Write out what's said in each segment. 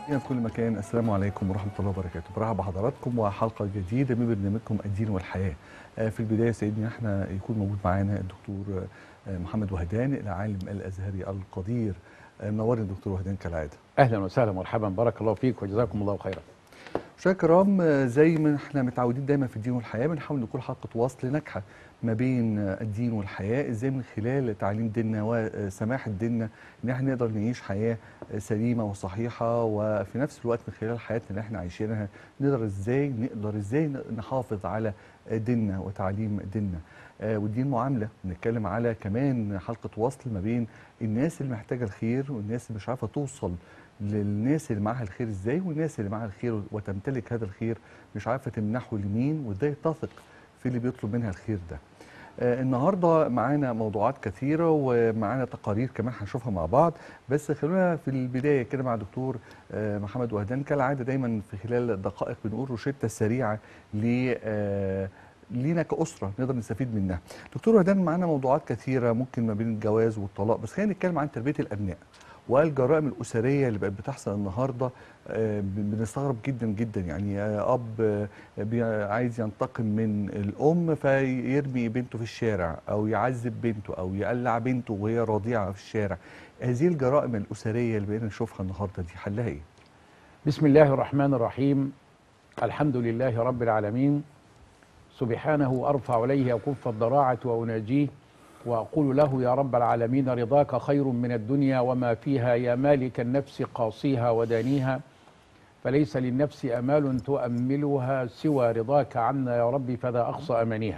في كل مكان السلام عليكم ورحمة الله وبركاته برحب بحضراتكم وحلقة جديدة من برنامجكم الدين والحياة آه، في البداية سيدنا احنا يكون موجود معانا الدكتور آه، محمد وهدان العالم الأزهري القدير آه، منورني دكتور وهدان كالعادة اهلا وسهلا مرحبا بارك الله فيك وجزاكم الله خيرا مشاهدينا الكرام آه، زي ما احنا متعودين دايما في الدين والحياة بنحاول نكون حلقة وصل ناجحة ما بين آه، الدين والحياة ازاي من خلال تعليم ديننا وسماحة ديننا ان احنا نقدر نعيش حياة آه، سليمة وصحيحة وفي نفس الوقت من خلال حياتنا اللي احنا عايشينها نقدر ازاي نقدر ازاي نحافظ على آه، ديننا وتعليم ديننا آه، والدين معاملة بنتكلم على كمان حلقة وصل ما بين الناس اللي محتاجة الخير والناس اللي مش عارفة توصل للناس اللي معاها الخير ازاي والناس اللي معاها الخير وتمتلك هذا الخير مش عارفة تمنحه لمين وازاي تثق في اللي بيطلب منها الخير ده آه النهارده معانا موضوعات كثيره ومعانا تقارير كمان هنشوفها مع بعض بس خلونا في البدايه كده مع دكتور آه محمد وهدان كالعاده دايما في خلال دقائق بنقول روشته سريعه ل آه لينا كأسرة نقدر نستفيد منها. دكتور وهدان معانا موضوعات كثيرة ممكن ما بين الجواز والطلاق بس خلينا نتكلم عن تربية الأبناء والجرائم الأسرية اللي بقت بتحصل النهاردة آه، بنستغرب جدا جدا يعني آه، أب آه، بي- عايز ينتقم من الأم فيرمي بنته في الشارع أو يعذب بنته أو يقلع بنته وهي رضيعة في الشارع هذه الجرائم الأسرية اللي بقينا نشوفها النهاردة دي حلها إيه؟ بسم الله الرحمن الرحيم الحمد لله رب العالمين سبحانه ارفع اليه اكف الضراعه واناجيه واقول له يا رب العالمين رضاك خير من الدنيا وما فيها يا مالك النفس قاصيها ودانيها فليس للنفس امال تؤملها سوى رضاك عنا يا رب فذا اقصى امانيها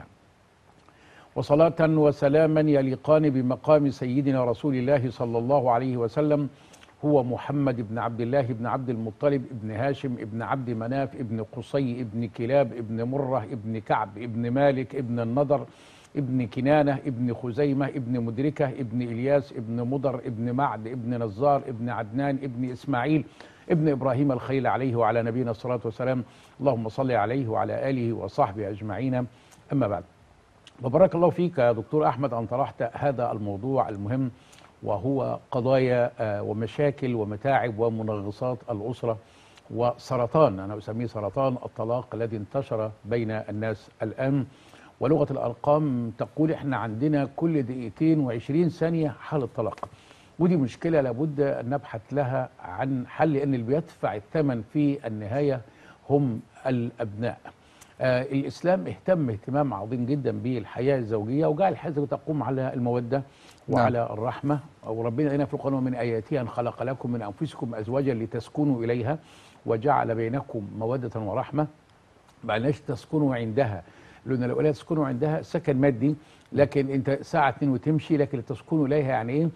وصلاة وسلاما يليقان بمقام سيدنا رسول الله صلى الله عليه وسلم هو محمد بن عبد الله بن عبد المطلب ابن هاشم ابن عبد مناف ابن قصي ابن كلاب ابن مرة ابن كعب ابن مالك ابن النضر ابن كنانة ابن خزيمة ابن مدركة ابن إلياس ابن مضر ابن معد ابن نزار ابن عدنان ابن إسماعيل ابن إبراهيم الخيل عليه وعلى نبينا الصلاة والسلام اللهم صل عليه وعلى آله وصحبه أجمعين أما بعد وبارك الله فيك يا دكتور احمد ان طرحت هذا الموضوع المهم وهو قضايا آه، ومشاكل ومتاعب ومنغصات الاسره وسرطان انا اسميه سرطان الطلاق الذي انتشر بين الناس الان ولغه الارقام تقول احنا عندنا كل دقيقتين وعشرين ثانيه حاله طلاق ودي مشكله لابد ان نبحث لها عن حل لان اللي بيدفع الثمن في النهايه هم الابناء آه الاسلام اهتم اهتمام عظيم جدا بالحياه الزوجيه وجعل الحياه الزوجيه تقوم على الموده وعلى نعم. الرحمه وربنا هنا في القران ومن اياته ان خلق لكم من انفسكم ازواجا لتسكنوا اليها وجعل بينكم موده ورحمه ما قالناش تسكنوا عندها لان لو قلنا تسكنوا عندها سكن مادي لكن انت ساعه اتنين وتمشي لكن تسكنوا اليها يعني ايه؟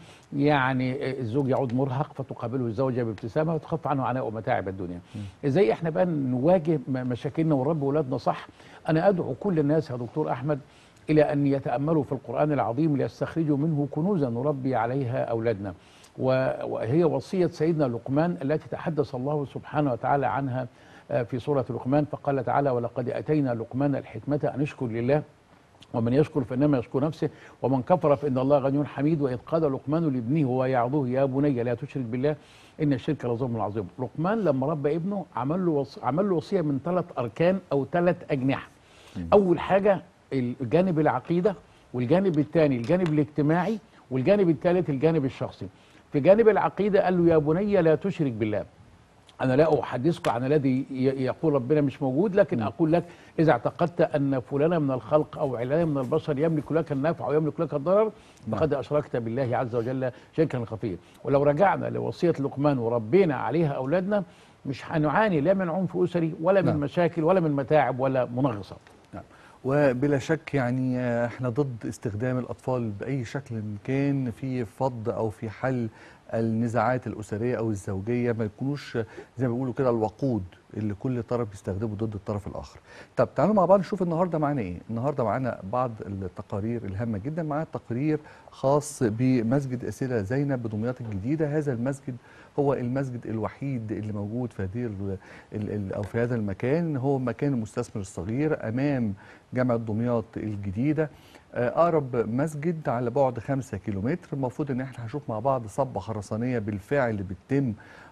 يعني الزوج يعود مرهق فتقابله الزوجه بابتسامه وتخف عنه عناء ومتاعب الدنيا. ازاي احنا بقى نواجه م- مشاكلنا ونربي اولادنا صح؟ انا ادعو كل الناس يا دكتور احمد الى ان يتاملوا في القران العظيم ليستخرجوا منه كنوزا نربي عليها اولادنا. و- وهي وصيه سيدنا لقمان التي تحدث الله سبحانه وتعالى عنها آه، في سوره لقمان فقال تعالى ولقد اتينا لقمان الحكمه ان اشكر لله ومن يشكر فانما يشكر نفسه ومن كفر فان الله غني حميد واذ قال لقمان لابنه وهو يعظه يا بني لا تشرك بالله ان الشرك لظلم عظيم لقمان لما ربى ابنه عمل له وص... عمل له وصيه من ثلاث اركان او ثلاث اجنحه اول حاجه الجانب العقيده والجانب الثاني الجانب الاجتماعي والجانب الثالث الجانب الشخصي في جانب العقيده قال له يا بني لا تشرك بالله أنا لا أحدثك عن الذي ي- يقول ربنا مش موجود لكن أقول لك إذا اعتقدت أن فلانا من الخلق أو علان من البشر يملك لك النفع ويملك لك الضرر فقد أشركت بالله عز وجل شركا خفيا ولو رجعنا لوصية لقمان وربينا عليها أولادنا مش هنعاني لا من عنف أسري ولا من نعم. مشاكل ولا من متاعب ولا منغصات نعم. وبلا شك يعني آه، احنا ضد استخدام الاطفال باي شكل كان في فض او في حل النزاعات الاسريه او الزوجيه ما يكونوش زي ما بيقولوا كده الوقود اللي كل طرف يستخدمه ضد الطرف الاخر. طب تعالوا مع بعض نشوف النهارده معانا ايه؟ النهارده معانا بعض التقارير الهامه جدا معانا تقرير خاص بمسجد اسئله زينب بدمياط الجديده، هذا المسجد هو المسجد الوحيد اللي موجود في هذه ال- ال- ال- او في هذا المكان هو مكان المستثمر الصغير امام جامعه دمياط الجديده آه، اقرب مسجد على بعد 5 كيلومتر المفروض ان احنا هنشوف مع بعض صبه خرسانيه بالفعل بتتم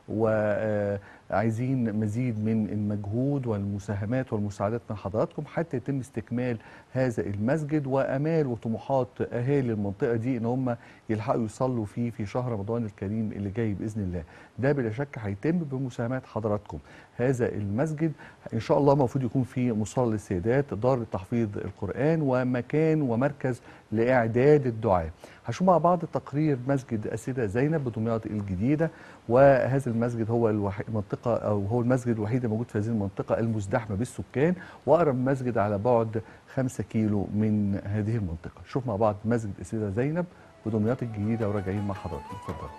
وعايزين مزيد من المجهود والمساهمات والمساعدات من حضراتكم حتى يتم استكمال هذا المسجد وامال وطموحات اهالي المنطقه دي ان هم يلحقوا يصلوا فيه في شهر رمضان الكريم اللي جاي باذن الله ده بلا شك هيتم بمساهمات حضراتكم هذا المسجد ان شاء الله المفروض يكون فيه مصلى للسيدات دار لتحفيظ القران ومكان ومركز لاعداد الدعاء هنشوف مع بعض تقرير مسجد السيده زينب بدمياط الجديده وهذا المسجد هو الوحي... المنطقه او هو المسجد الوحيد الموجود في هذه المنطقه المزدحمه بالسكان واقرب مسجد على بعد 5 كيلو من هذه المنطقه شوف مع بعض مسجد السيده زينب بدمياط الجديده وراجعين مع حضراتكم اتفضل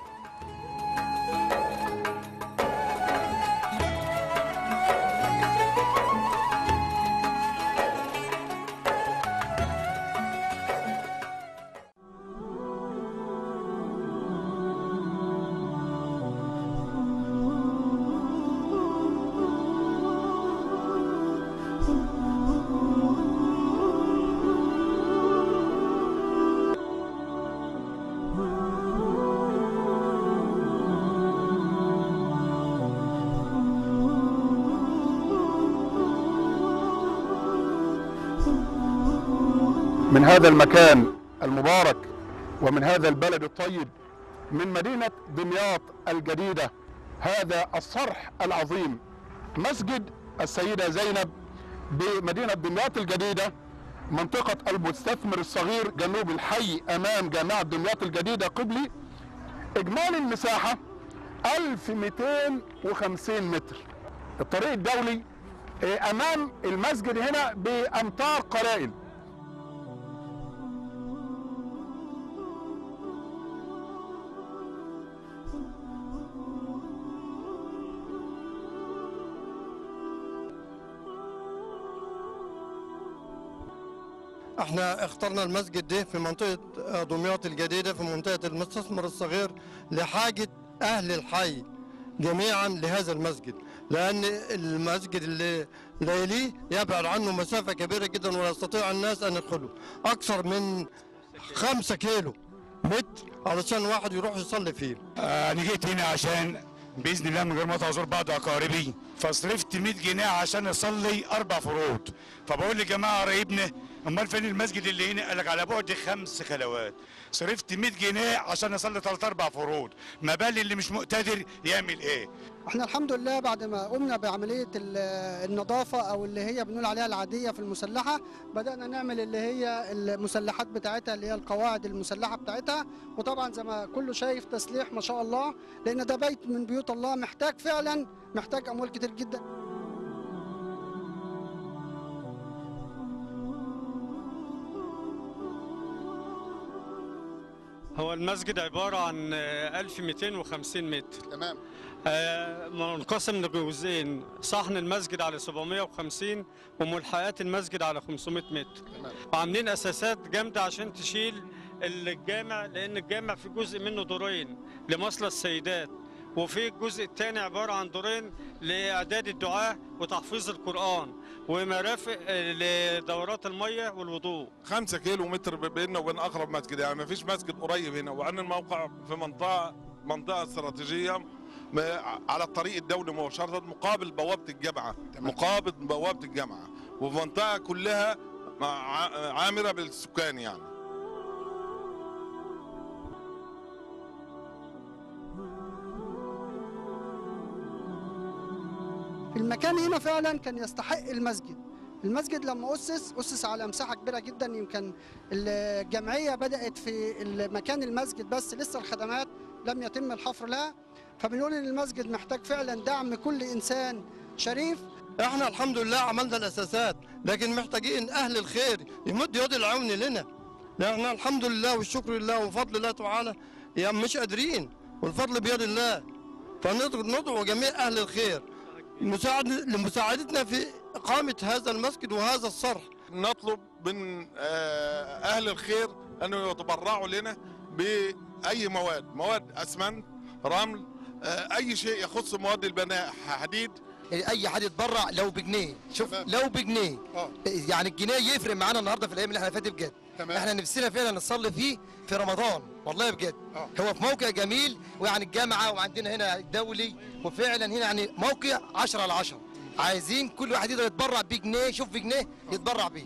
من هذا المكان المبارك ومن هذا البلد الطيب من مدينة دمياط الجديدة هذا الصرح العظيم مسجد السيدة زينب بمدينة دمياط الجديدة منطقة المستثمر الصغير جنوب الحي أمام جامعة دمياط الجديدة قبلي إجمالي المساحة 1250 متر الطريق الدولي آه، أمام المسجد هنا بأمتار قلائل احنا اخترنا المسجد ده في منطقة دمياط الجديدة في منطقة المستثمر الصغير لحاجة أهل الحي جميعا لهذا المسجد لأن المسجد اللي لا يليه يبعد عنه مسافة كبيرة جدا ولا يستطيع الناس أن يدخلوا أكثر من خمسة كيلو متر علشان واحد يروح يصلي فيه آه، انا جيت هنا عشان باذن الله من غير ما ازور بعض اقاربي فصرفت 100 جنيه عشان اصلي اربع فروض فبقول لجماعه قرايبنا امال فين المسجد اللي هنا قال لك على بعد خمس خلوات صرفت 100 جنيه عشان اصلي ثلاث اربع فروض ما بالي اللي مش مقتدر يعمل ايه احنا الحمد لله بعد ما قمنا بعمليه ال- النظافه او اللي هي بنقول عليها العاديه في المسلحه بدانا نعمل اللي هي المسلحات بتاعتها اللي هي القواعد المسلحه بتاعتها وطبعا زي ما كله شايف تسليح ما شاء الله لان ده بيت من بيوت الله محتاج فعلا محتاج اموال كتير جدا هو المسجد عبارة عن آه، 1250 متر تمام آه، منقسم لجزئين صحن المسجد على 750 وملحقات المسجد على 500 متر تمام. وعاملين أساسات جامدة عشان تشيل الجامع لأن الجامع في جزء منه دورين لمصلى السيدات وفي الجزء الثاني عبارة عن دورين لإعداد الدعاء وتحفيظ القرآن ومرافق آه، لدورات المية والوضوء خمسة كيلو متر بيننا وبين اقرب مسجد يعني ما فيش مسجد قريب هنا وعن الموقع في منطقه منطقه استراتيجيه م- على الطريق الدولي مباشره مقابل بوابه الجامعه مقابل بوابه الجامعه وفي منطقه كلها مع- عامره بالسكان يعني المكان هنا فعلا كان يستحق المسجد المسجد لما أسس أسس على مساحة كبيرة جدا يمكن الجمعية بدأت في مكان المسجد بس لسه الخدمات لم يتم الحفر لها فبنقول إن المسجد محتاج فعلا دعم كل إنسان شريف احنا الحمد لله عملنا الاساسات لكن محتاجين اهل الخير يمد يد العون لنا لان الحمد لله والشكر لله وفضل الله تعالى يعني مش قادرين والفضل بيد الله فندعو جميع اهل الخير مساعد لمساعدتنا في اقامه هذا المسجد وهذا الصرح نطلب من آه، اهل الخير ان يتبرعوا لنا باي مواد مواد اسمنت رمل آه، اي شيء يخص مواد البناء حديد اي حد يتبرع لو بجنيه شوف تمام. لو بجنيه اه يعني الجنيه يفرق معانا النهارده في الايام اللي احنا فاتت بجد تمام. احنا نفسنا فعلا نصلي فيه في رمضان والله بجد آه. هو في موقع جميل ويعني الجامعه وعندنا هنا الدولي وفعلا هنا يعني موقع 10 على 10 عايزين كل واحد يقدر يتبرع بجنيه يشوف بجنيه يتبرع بيه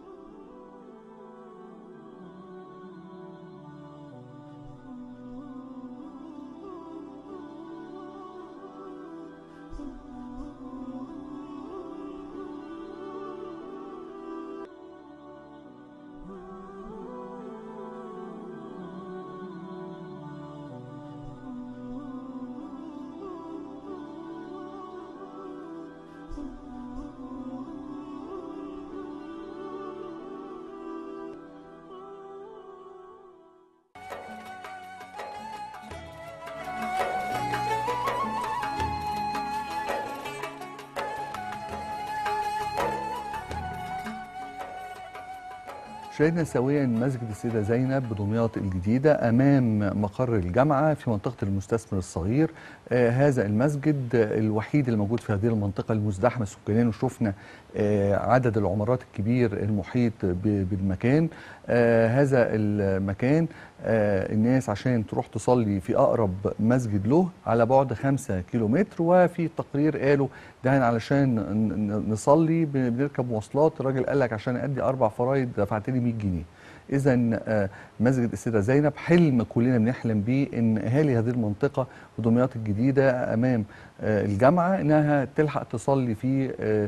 شاهدنا سويا مسجد السيدة زينب بدمياط الجديدة أمام مقر الجامعة في منطقة المستثمر الصغير آه هذا المسجد الوحيد الموجود في هذه المنطقة المزدحمة سكانيا وشفنا آه عدد العمارات الكبير المحيط ب- بالمكان آه هذا المكان آه الناس عشان تروح تصلي في أقرب مسجد له على بعد خمسة كيلومتر وفي تقرير قالوا ده علشان ن- ن- نصلي ب- بنركب مواصلات الراجل قال لك عشان أدي أربع فرايد دفعت لي 100 جنيه إذا مسجد السيدة زينب حلم كلنا بنحلم بيه إن أهالي هذه المنطقة ودمياط الجديدة أمام آه، الجامعة إنها تلحق تصلي فيه آه،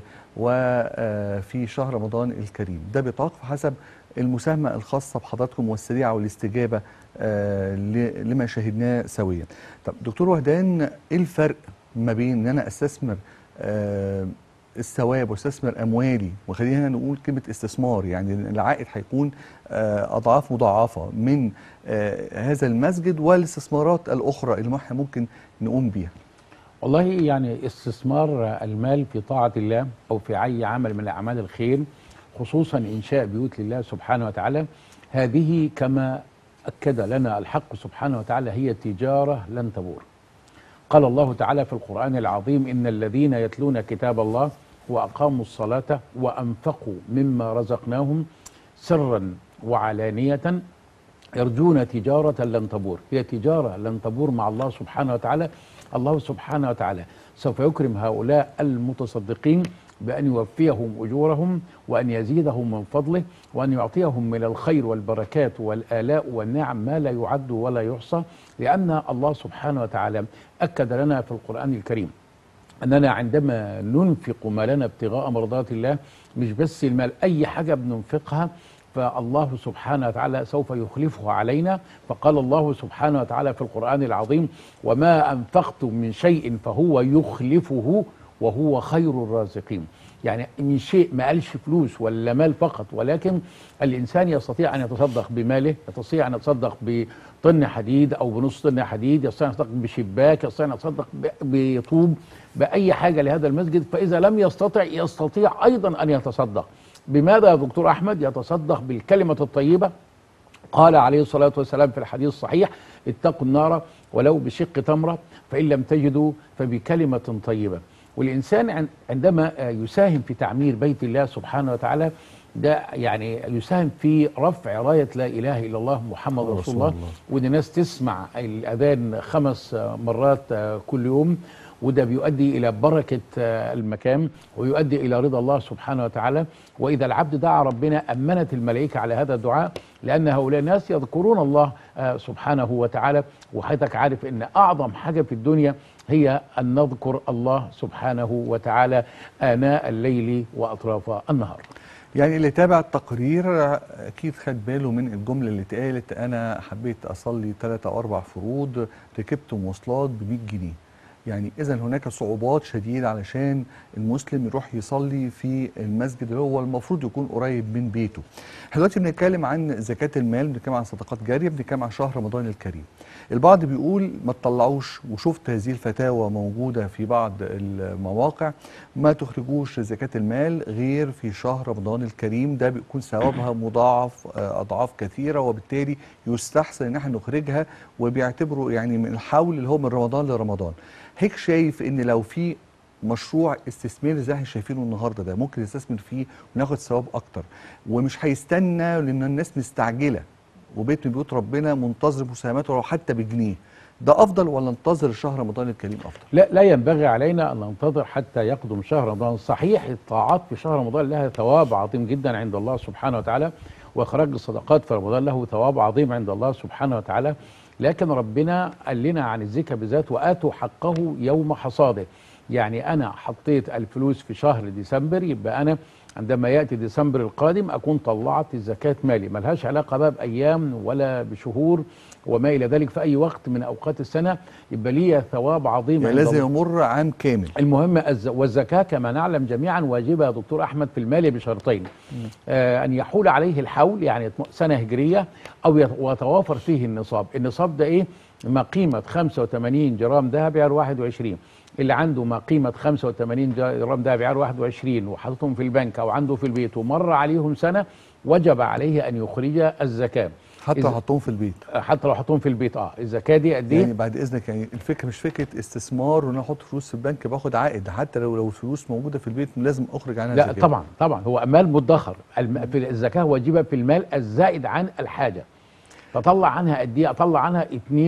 وفي شهر رمضان الكريم ده بيتوقف حسب المساهمة الخاصة بحضراتكم والسريعة والاستجابة آه، ل- لما شاهدناه سويا طب دكتور وهدان إيه الفرق ما بين إن أنا أستثمر آه، الثواب واستثمر اموالي وخلينا نقول كلمه استثمار يعني العائد هيكون آه، اضعاف مضاعفه من آه، هذا المسجد والاستثمارات الاخرى اللي احنا ممكن نقوم بيها والله يعني استثمار المال في طاعة الله أو في أي عمل من أعمال الخير خصوصا إنشاء بيوت لله سبحانه وتعالى هذه كما أكد لنا الحق سبحانه وتعالى هي تجارة لن تبور قال الله تعالى في القرآن العظيم إن الذين يتلون كتاب الله وأقاموا الصلاة وأنفقوا مما رزقناهم سرا وعلانية يرجون تجارة لن تبور هي تجارة لن تبور مع الله سبحانه وتعالى الله سبحانه وتعالى سوف يكرم هؤلاء المتصدقين بأن يوفيهم أجورهم وأن يزيدهم من فضله وأن يعطيهم من الخير والبركات والآلاء والنعم ما لا يعد ولا يحصى لأن الله سبحانه وتعالى أكد لنا في القرآن الكريم أننا عندما ننفق مالنا ابتغاء مرضات الله مش بس المال أي حاجة بننفقها فالله سبحانه وتعالى سوف يخلفه علينا فقال الله سبحانه وتعالى في القرآن العظيم وما أنفقتم من شيء فهو يخلفه وهو خير الرازقين يعني من شيء ما قالش فلوس ولا مال فقط ولكن الإنسان يستطيع أن يتصدق بماله يستطيع أن يتصدق بطن حديد أو بنص طن حديد يستطيع أن يتصدق بشباك يستطيع أن يتصدق ب- بطوب بأي حاجة لهذا المسجد فإذا لم يستطع يستطيع أيضا أن يتصدق بماذا يا دكتور أحمد يتصدق بالكلمة الطيبة قال عليه الصلاة والسلام في الحديث الصحيح اتقوا النار ولو بشق تمرة فإن لم تجدوا فبكلمة طيبة والإنسان عن- عندما آه، يساهم في تعمير بيت الله سبحانه وتعالى ده يعني يساهم في رفع راية لا إله إلا الله محمد رسول, رسول الله, الله. وإن الناس تسمع الأذان خمس آه، مرات آه، كل يوم وده بيؤدي إلى بركة آه، المكان ويؤدي إلى رضا الله سبحانه وتعالى وإذا العبد دعا ربنا أمنت الملائكة على هذا الدعاء لأن هؤلاء الناس يذكرون الله آه، سبحانه وتعالى وحضرتك عارف أن أعظم حاجة في الدنيا هي أن نذكر الله سبحانه وتعالى آناء الليل وأطراف النهار يعني اللي تابع التقرير اكيد خد باله من الجمله اللي اتقالت انا حبيت اصلي ثلاثة او اربع فروض ركبت مواصلات ب 100 جنيه يعني اذا هناك صعوبات شديده علشان المسلم يروح يصلي في المسجد اللي هو المفروض يكون قريب من بيته. احنا دلوقتي بنتكلم عن زكاه المال بنتكلم عن صدقات جاريه بنتكلم عن شهر رمضان الكريم. البعض بيقول ما تطلعوش وشفت هذه الفتاوى موجوده في بعض المواقع ما تخرجوش زكاه المال غير في شهر رمضان الكريم ده بيكون ثوابها مضاعف آه، اضعاف كثيره وبالتالي يستحسن ان احنا نخرجها وبيعتبروا يعني من الحول اللي هو من رمضان لرمضان. هيك شايف ان لو في مشروع استثماري زي احنا شايفينه النهارده ده ممكن نستثمر فيه وناخد ثواب اكتر ومش هيستنى لان الناس مستعجله وبيت من بيوت ربنا منتظر مساهماته لو حتى بجنيه ده افضل ولا ننتظر شهر رمضان الكريم افضل لا لا ينبغي علينا ان ننتظر حتى يقدم شهر رمضان صحيح الطاعات في شهر رمضان لها ثواب عظيم جدا عند الله سبحانه وتعالى واخراج الصدقات في رمضان له ثواب عظيم عند الله سبحانه وتعالى لكن ربنا قال لنا عن الزكاه بالذات واتوا حقه يوم حصاده يعني انا حطيت الفلوس في شهر ديسمبر يبقى انا عندما ياتي ديسمبر القادم اكون طلعت زكاه مالي ملهاش علاقه بقى بايام ولا بشهور وما الى ذلك في اي وقت من اوقات السنه يبقى ليا ثواب عظيم يعني عند لازم الله. يمر عام كامل المهم الز- والزكاة كما نعلم جميعا واجبة يا دكتور أحمد في المال بشرطين آه أن يحول عليه الحول يعني سنة هجرية أو يت- ويتوافر فيه النصاب النصاب ده إيه ما قيمة 85 جرام ذهب يعيار 21 اللي عنده ما قيمة 85 جرام ذهب يعيار 21 وحاططهم في البنك أو عنده في البيت ومر عليهم سنة وجب عليه أن يخرج الزكاة حتى إذا- لو حطهم في البيت حتى لو حطهم في البيت اه الزكاة دي قد إيه؟ يعني بعد اذنك يعني الفكره مش فكره استثمار وان انا احط فلوس في البنك باخد عائد حتى لو لو الفلوس موجوده في البيت لازم اخرج عنها لا زكاة. طبعا طبعا هو مال مدخر الم- في الزكاه واجبه في المال الزائد عن الحاجه تطلع عنها قد ايه اطلع عنها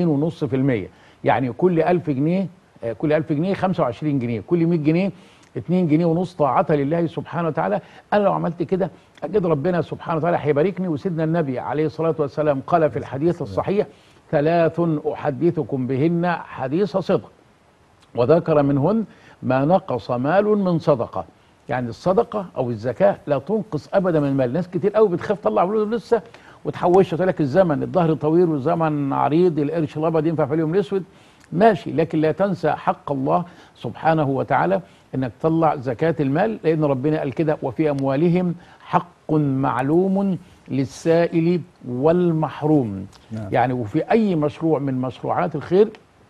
2.5% يعني كل 1000 جنيه آه، كل 1000 جنيه 25 جنيه كل 100 جنيه 2 جنيه ونص طاعة لله سبحانه وتعالى أنا لو عملت كده أكيد ربنا سبحانه وتعالى هيباركني وسيدنا النبي عليه الصلاة والسلام قال في الحديث الصحيح ثلاث أحدثكم بهن حديث صدق وذكر منهن ما نقص مال من صدقه يعني الصدقه او الزكاه لا تنقص ابدا من المال ناس كتير قوي بتخاف تطلع فلوس لسه وتحوشها تقول لك الزمن الظهر طويل والزمن عريض القرش الابيض ينفع في اليوم الاسود ماشي لكن لا تنسى حق الله سبحانه وتعالى انك تطلع زكاه المال لان ربنا قال كده وفي اموالهم حق معلوم للسائل والمحروم نعم. يعني وفي اي مشروع من مشروعات الخير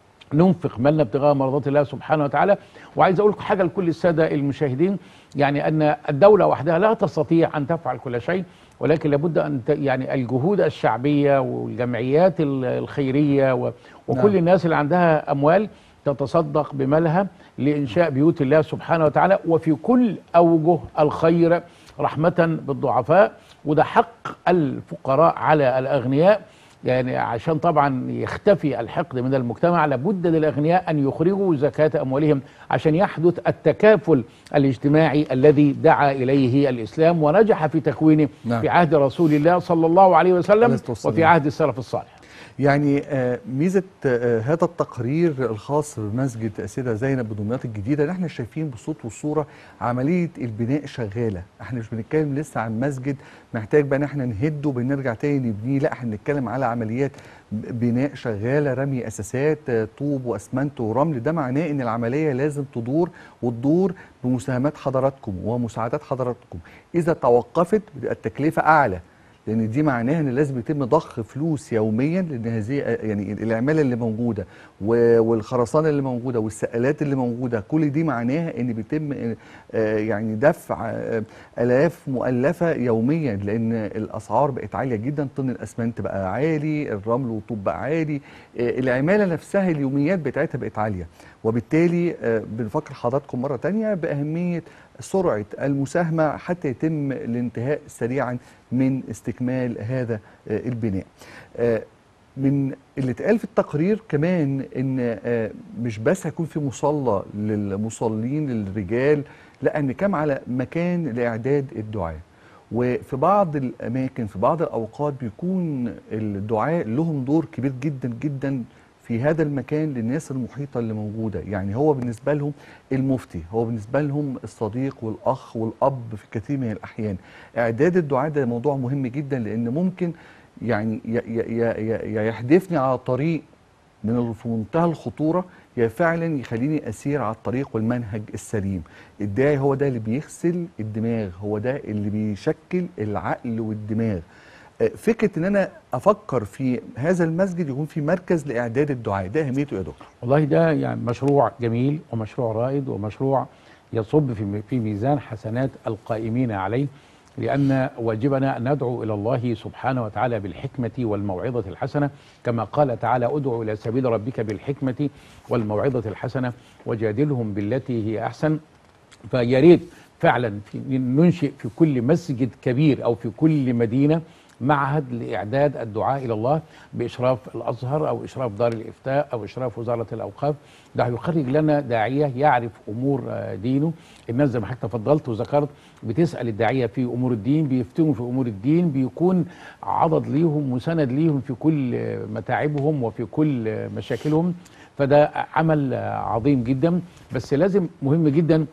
ننفق مالنا ابتغاء مرضات الله سبحانه وتعالى وعايز اقول حاجه لكل الساده المشاهدين يعني ان الدوله وحدها لا تستطيع ان تفعل كل شيء ولكن لابد ان ت- يعني الجهود الشعبيه والجمعيات ال- الخيريه و- وكل نعم. الناس اللي عندها اموال تتصدق بمالها لانشاء بيوت الله سبحانه وتعالى وفي كل اوجه الخير رحمه بالضعفاء وده حق الفقراء على الاغنياء يعني عشان طبعا يختفي الحقد من المجتمع لابد للاغنياء ان يخرجوا زكاه اموالهم عشان يحدث التكافل الاجتماعي الذي دعا اليه الاسلام ونجح في تكوينه نعم. في عهد رسول الله صلى الله عليه وسلم عليه الصلاة والسلام. وفي عهد السلف الصالح يعني آه، ميزه آه، هذا التقرير الخاص بمسجد السيده زينب بدمياط الجديده ان احنا شايفين بصوت وصوره عمليه البناء شغاله احنا مش بنتكلم لسه عن مسجد محتاج بقى ان احنا نهده بنرجع تاني نبنيه لا احنا بنتكلم على عمليات ب- بناء شغاله رمي اساسات آه، طوب واسمنت ورمل ده معناه ان العمليه لازم تدور وتدور بمساهمات حضراتكم ومساعدات حضراتكم اذا توقفت بتبقى التكلفه اعلى لان دي معناها ان لازم يتم ضخ فلوس يوميا لان هذه يعني العماله اللي موجوده و- والخرسانه اللي موجوده والسقالات اللي موجوده كل دي معناها ان بيتم آه، يعني دفع آه، الاف مؤلفه يوميا لان الاسعار بقت عاليه جدا طن الاسمنت بقى عالي الرمل والطوب بقى عالي آه، العماله نفسها اليوميات بتاعتها بقت عاليه وبالتالي آه، بنفكر حضراتكم مره تانية باهميه سرعه المساهمه حتى يتم الانتهاء سريعا من استكمال هذا آه، البناء آه، من اللي اتقال في التقرير كمان ان آه، مش بس هيكون في مصلى للمصلين للرجال لا ان كم على مكان لاعداد الدعاء وفي بعض الاماكن في بعض الاوقات بيكون الدعاء لهم دور كبير جدا جدا في هذا المكان للناس المحيطه اللي موجوده يعني هو بالنسبه لهم المفتي هو بالنسبه لهم الصديق والاخ والاب في كثير من الاحيان اعداد الدعاء ده موضوع مهم جدا لان ممكن يعني يا- يا- يا- يا يا يحدفني على طريق من ال- في منتهى الخطوره يا فعلا يخليني اسير على الطريق والمنهج السليم الداعي هو ده اللي بيغسل الدماغ هو ده اللي بيشكل العقل والدماغ آه، فكره ان انا افكر في هذا المسجد يكون في مركز لاعداد الدعاء ده اهميته يا دكتور والله ده يعني مشروع جميل ومشروع رائد ومشروع يصب في في ميزان حسنات القائمين عليه لأن واجبنا أن ندعو إلى الله سبحانه وتعالى بالحكمة والموعظة الحسنة كما قال تعالى ادعو إلى سبيل ربك بالحكمة والموعظة الحسنة وجادلهم بالتي هي أحسن فيا ريت فعلا في ننشئ في كل مسجد كبير او في كل مدينه معهد لاعداد الدعاء الى الله باشراف الازهر او اشراف دار الافتاء او اشراف وزاره الاوقاف ده هيخرج لنا داعيه يعرف امور آه، دينه الناس زي ما حضرتك تفضلت وذكرت بتسال الداعيه في امور الدين بيفتنوا في امور الدين بيكون عضد ليهم وسند ليهم في كل آه، متاعبهم وفي كل آه، مشاكلهم فده عمل آه، عظيم جدا بس لازم مهم جدا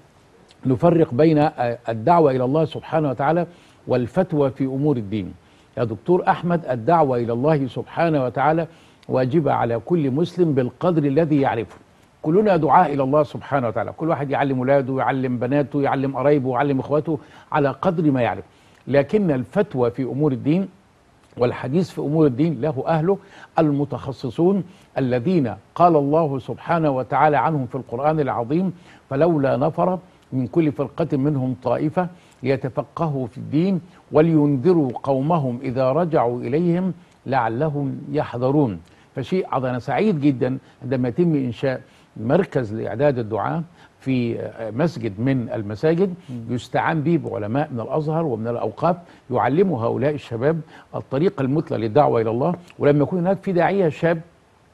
نفرق بين الدعوة إلى الله سبحانه وتعالى والفتوى في أمور الدين يا دكتور أحمد الدعوة إلى الله سبحانه وتعالى واجبة على كل مسلم بالقدر الذي يعرفه كلنا دعاء إلى الله سبحانه وتعالى كل واحد يعلم ولاده يعلم بناته يعلم قرايبه يعلم إخواته على قدر ما يعرف لكن الفتوى في أمور الدين والحديث في امور الدين له اهله المتخصصون الذين قال الله سبحانه وتعالى عنهم في القران العظيم فلولا نفر من كل فرقه منهم طائفه ليتفقهوا في الدين ولينذروا قومهم اذا رجعوا اليهم لعلهم يحذرون فشيء عظيم انا سعيد جدا عندما يتم انشاء مركز لاعداد الدعاء في مسجد من المساجد يستعان به بعلماء من الازهر ومن الاوقاف يعلموا هؤلاء الشباب الطريقه المثلى للدعوه الى الله ولما يكون هناك في داعيه شاب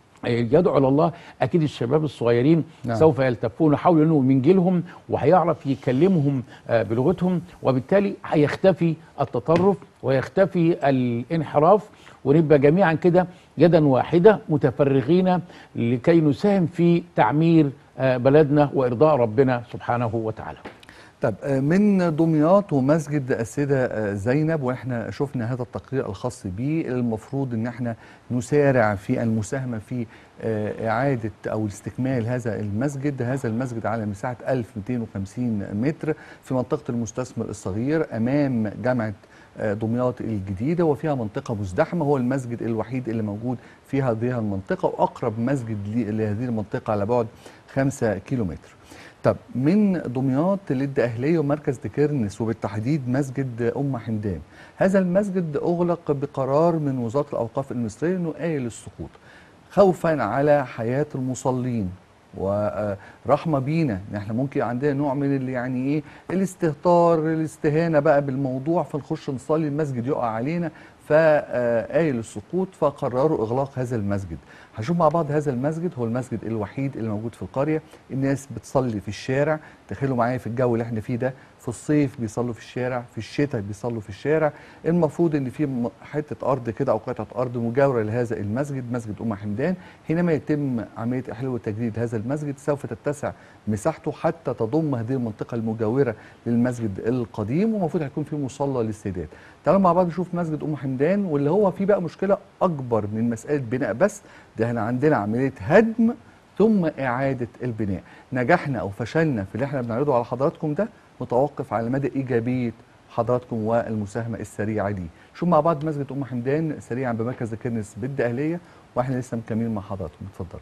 يدعو الى الله اكيد الشباب الصغيرين نعم. نعم. سوف يلتفون حول انه من جيلهم وهيعرف يكلمهم آه، بلغتهم وبالتالي هيختفي التطرف ويختفي الانحراف ونبقى جميعا كده يدا واحده متفرغين لكي نساهم في تعمير آه، بلدنا وارضاء ربنا سبحانه وتعالى. طب آه، من دمياط ومسجد السيدة آه، زينب واحنا شفنا هذا التقرير الخاص به المفروض ان احنا نسارع في المساهمة في آه، إعادة أو استكمال هذا المسجد هذا المسجد على مساحة 1250 متر في منطقة المستثمر الصغير أمام جامعة آه، دمياط الجديدة وفيها منطقة مزدحمة هو المسجد الوحيد اللي موجود في هذه المنطقة وأقرب مسجد لي- لهذه المنطقة على بعد 5 كيلومتر طب من دمياط للدقهلية ومركز دكرنس وبالتحديد مسجد أم حمدان هذا المسجد أغلق بقرار من وزارة الأوقاف المصرية أنه آية للسقوط خوفا على حياة المصلين ورحمة بينا ان احنا ممكن عندنا نوع من اللي يعني ايه الاستهتار الاستهانة بقى بالموضوع فنخش نصلي المسجد يقع علينا فآية السقوط فقرروا إغلاق هذا المسجد هنشوف مع بعض هذا المسجد هو المسجد الوحيد اللي موجود في القرية الناس بتصلي في الشارع تخيلوا معايا في الجو اللي احنا فيه ده في الصيف بيصلوا في الشارع في الشتاء بيصلوا في الشارع المفروض ان في م- حته ارض كده او قطعه ارض مجاوره لهذا المسجد مسجد ام حمدان حينما يتم عمليه احلال وتجديد هذا المسجد سوف تتسع مساحته حتى تضم هذه المنطقه المجاوره للمسجد القديم ومفروض هيكون في مصلى للسيدات تعالوا مع بعض نشوف مسجد ام حمدان واللي هو فيه بقى مشكله اكبر من مساله بناء بس ده احنا عندنا عمليه هدم ثم إعادة البناء نجحنا أو فشلنا في اللي احنا بنعرضه على حضراتكم ده متوقف على مدى إيجابية حضراتكم والمساهمة السريعة دي شوف مع بعض مسجد أم حمدان سريعا بمركز الكنس بالدقهلية واحنا لسه مكملين مع حضراتكم اتفضل